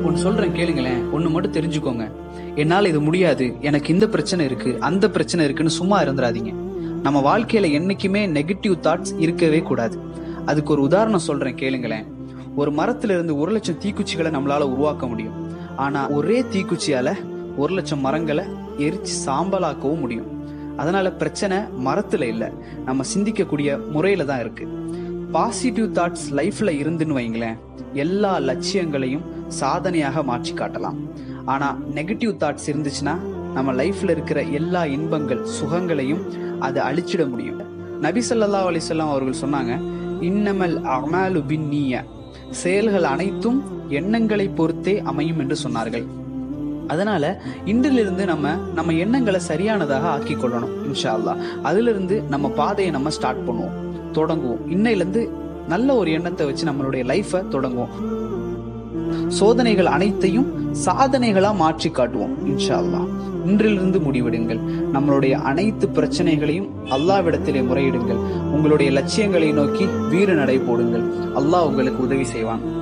ஒன்னு சொல்றேன் கேளுங்களேன் ஒன்னு மட்டும் தெரிஞ்சுக்கோங்க என்னால இது முடியாது எனக்கு இந்த பிரச்சனை இருக்கு அந்த பிரச்சனை இருக்குன்னு சும்மா இருந்துடாதீங்க நம்ம வாழ்க்கையில என்னைக்குமே நெகட்டிவ் தாட்ஸ் இருக்கவே கூடாது அதுக்கு ஒரு உதாரணம் சொல்றேன் கேளுங்களேன் ஒரு மரத்துல இருந்து ஒரு லட்சம் தீக்குச்சிகளை நம்மளால உருவாக்க முடியும் ஆனா ஒரே தீக்குச்சியால ஒரு லட்சம் மரங்களை எரிச்சு சாம்பலாக்கவும் முடியும் அதனால பிரச்சனை மரத்துல இல்ல நம்ம சிந்திக்கக்கூடிய முறையில தான் இருக்கு பாசிட்டிவ் தாட்ஸ் லைஃப்ல இருந்துன்னு வைங்களேன் எல்லா லட்சியங்களையும் சாதனையாக மாற்றி காட்டலாம் ஆனா நெகட்டிவ் தாட்ஸ் இருந்துச்சுன்னா நம்ம லைஃப்ல இருக்கிற எல்லா இன்பங்கள் சுகங்களையும் அது அழிச்சிட முடியும் நபி ஸல்லல்லாஹு அலைஹி வஸல்லம் அவர்கள் சொன்னாங்க இன்னமல் அமாலு பின் செயல்கள் அனைத்தும் எண்ணங்களை பொறுத்தே அமையும் என்று சொன்னார்கள் அதனால இன்றிலிருந்து நம்ம நம்ம எண்ணங்களை சரியானதாக ஆக்கி கொள்ளணும் இன்ஷா அல்லாஹ் அதிலிருந்து நம்ம பாதையை நம்ம ஸ்டார்ட் பண்ணுவோம் தொடங்குவோம் இன்னையிலிருந்து நல்ல ஒரு எண்ணத்தை வச்சு நம்மளுடைய லைஃபை தொடங்குவோம் சோதனைகள் அனைத்தையும் சாதனைகளா மாற்றி காட்டுவோம் இன்ஷா அல்லாஹ் இன்றிலிருந்து முடிவெடுங்கள் நம்மளுடைய அனைத்து பிரச்சனைகளையும் அல்லாவிடத்திலே முறையிடுங்கள் உங்களுடைய லட்சியங்களை நோக்கி வீறு நடை போடுங்கள் அல்லாஹ் உங்களுக்கு உதவி செய்வான்